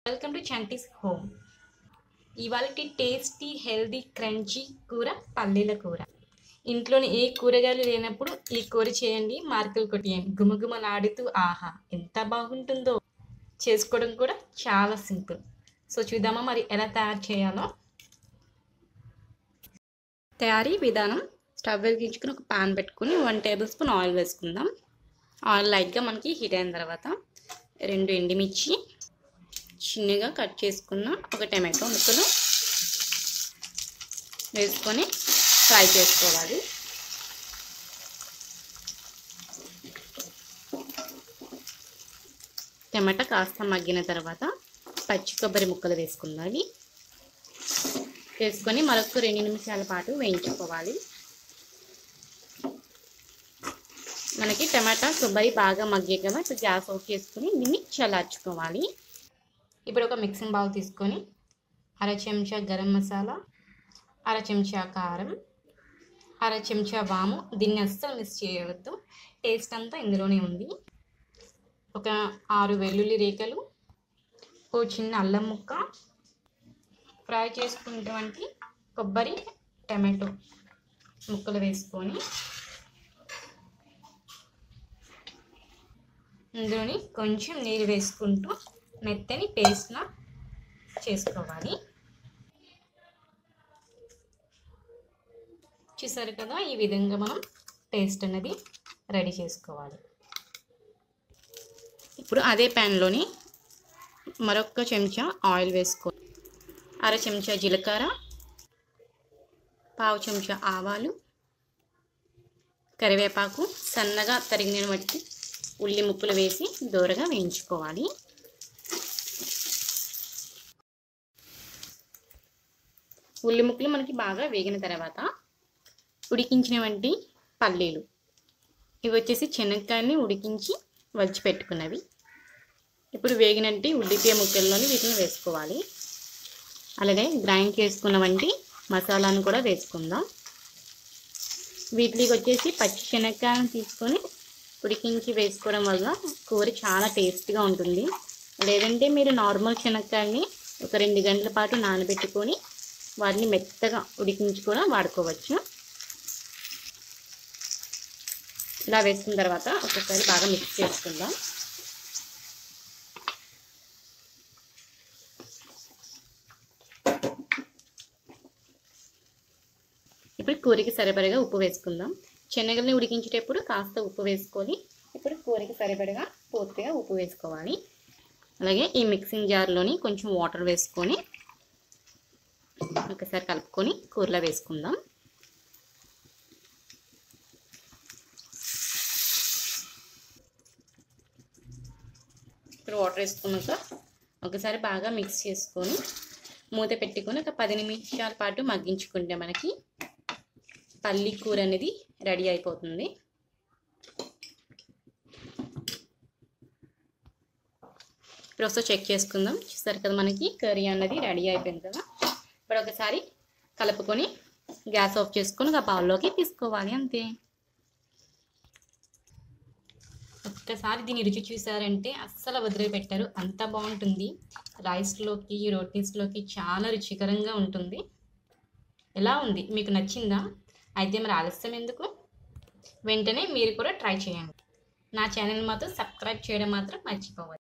welcome to Chanti's home ఇవాళ tasty healthy crunchy కూర పల్లీల కూర ఇంట్లోని ఏ కూరగాయలు లేనప్పుడు ఈ కూర చేయండి మార్కులు కొట్టేయండి గుమగుమలాడుతూ ఆహా ఎంత బాగుంటుందో చేసుకోవడం కూడా చాలా సింపుల్ సో చూద్దామా మరి ఎలా తయారు చేయాలో తయారీ విధానం స్టవ్ వెలిగించుకుని ఒక పాన్ పెట్టుకుని వన్ టేబుల్ స్పూన్ ఆయిల్ వేసుకుందాం ఆయిల్ లైట్గా మనకి హీట్ అయిన తర్వాత రెండు ఎండుమిర్చి చిన్నగా కట్ చేసుకున్న ఒక టమాటో ముక్కలు వేసుకొని ఫ్రై చేసుకోవాలి టమాటా కాస్త మగ్గిన తర్వాత పచ్చి కొబ్బరి ముక్కలు వేసుకుందాం వేసుకొని మరొక రెండు నిమిషాల పాటు వేయించుకోవాలి మనకి టమాటా కొబ్బరి బాగా మగ్గే కదా ఇప్పుడు గ్యాస్ ఆఫ్ చేసుకుని దీన్ని చల్లార్చుకోవాలి ఇప్పుడు ఒక మిక్సింగ్ బౌల్ తీసుకొని అర చెంచా గరం మసాలా అర చెంచా కారం అర చెంచా వాము దీన్ని అస్సలు మిస్ చేయవద్దు టేస్ట్ అంతా ఇందులోనే ఉంది ఒక ఆరు వెల్లుల్లి రేఖలు ఓ చిన్న అల్లం ముక్క ఫ్రై చేసుకున్నటువంటి కొబ్బరి టమాటో ముక్కలు వేసుకొని ఇందులోని కొంచెం నీరు వేసుకుంటూ మెత్తని పేస్ట్లా చేసుకోవాలి చూసారు కదా ఈ విధంగా మనం పేస్ట్ అనేది రెడీ చేసుకోవాలి ఇప్పుడు అదే ప్యాన్లోని మరొక చెంచా ఆయిల్ వేసుకో అర చెంచా జీలకర్ర పావు చెంచా ఆవాలు కరివేపాకు సన్నగా తరిగిన బట్టి ఉల్లి ముక్కలు వేసి దూరగా వేయించుకోవాలి ఉల్లి ముక్కలు మనకి బాగా వేగిన తర్వాత ఉడికించినవంటి పల్లీలు ఇవి వచ్చేసి శనక్కాయని ఉడికించి వలిచి పెట్టుకున్నవి ఇప్పుడు వేగినట్టు ఉల్లిపాయ ముక్కల్లోని వీటిని వేసుకోవాలి అలాగే గ్రైండ్ చేసుకున్నవంటి మసాలాను కూడా వేసుకుందాం వీటికి వచ్చేసి పచ్చి శనక్కాయలను తీసుకొని ఉడికించి వేసుకోవడం వల్ల కూర చాలా టేస్ట్గా ఉంటుంది లేదంటే మీరు నార్మల్ శనక్కాయని ఒక రెండు గంటల పాటు నానబెట్టుకొని వాటిని మెత్తగా ఉడికించి కూడా వాడుకోవచ్చు ఇలా వేసుకున్న తర్వాత ఒకసారి బాగా మిక్స్ చేసుకుందాం ఇప్పుడు కూరకి సరిపడగా ఉప్పు వేసుకుందాం శనగల్ని ఉడికించేటప్పుడు కాస్త ఉప్పు వేసుకొని ఇప్పుడు కూరకి సరిపడగా పూర్తిగా ఉప్పు వేసుకోవాలి అలాగే ఈ మిక్సింగ్ జార్లోని కొంచెం వాటర్ వేసుకొని ఒకసారి కలుపుకొని కూరలో వేసుకుందాం ఇప్పుడు వాటర్ వేసుకున్నాక ఒకసారి బాగా మిక్స్ చేసుకొని మూత పెట్టుకొని ఒక పది నిమిషాల పాటు మగ్గించుకుంటే మనకి పల్లి కూర అనేది రెడీ అయిపోతుంది ఇప్పుడు ఒకసారి చెక్ చేసుకుందాం చూసారు కదా మనకి కర్రీ అన్నది రెడీ అయిపోయింది కదా ఇప్పుడు ఒకసారి కలుపుకొని గ్యాస్ ఆఫ్ చేసుకొని ఒక బౌల్లోకి తీసుకోవాలి అంతే ఒక్కసారి దీని రుచి చూసారంటే అస్సలు వదిలిపెట్టారు అంత బాగుంటుంది రైస్లోకి రోటీస్లోకి చాలా రుచికరంగా ఉంటుంది ఎలా ఉంది మీకు నచ్చిందా అయితే మరి ఆలస్యం ఎందుకు వెంటనే మీరు కూడా ట్రై చేయండి నా ఛానల్ మాత్రం సబ్స్క్రైబ్ చేయడం మాత్రం మర్చిపోవద్దు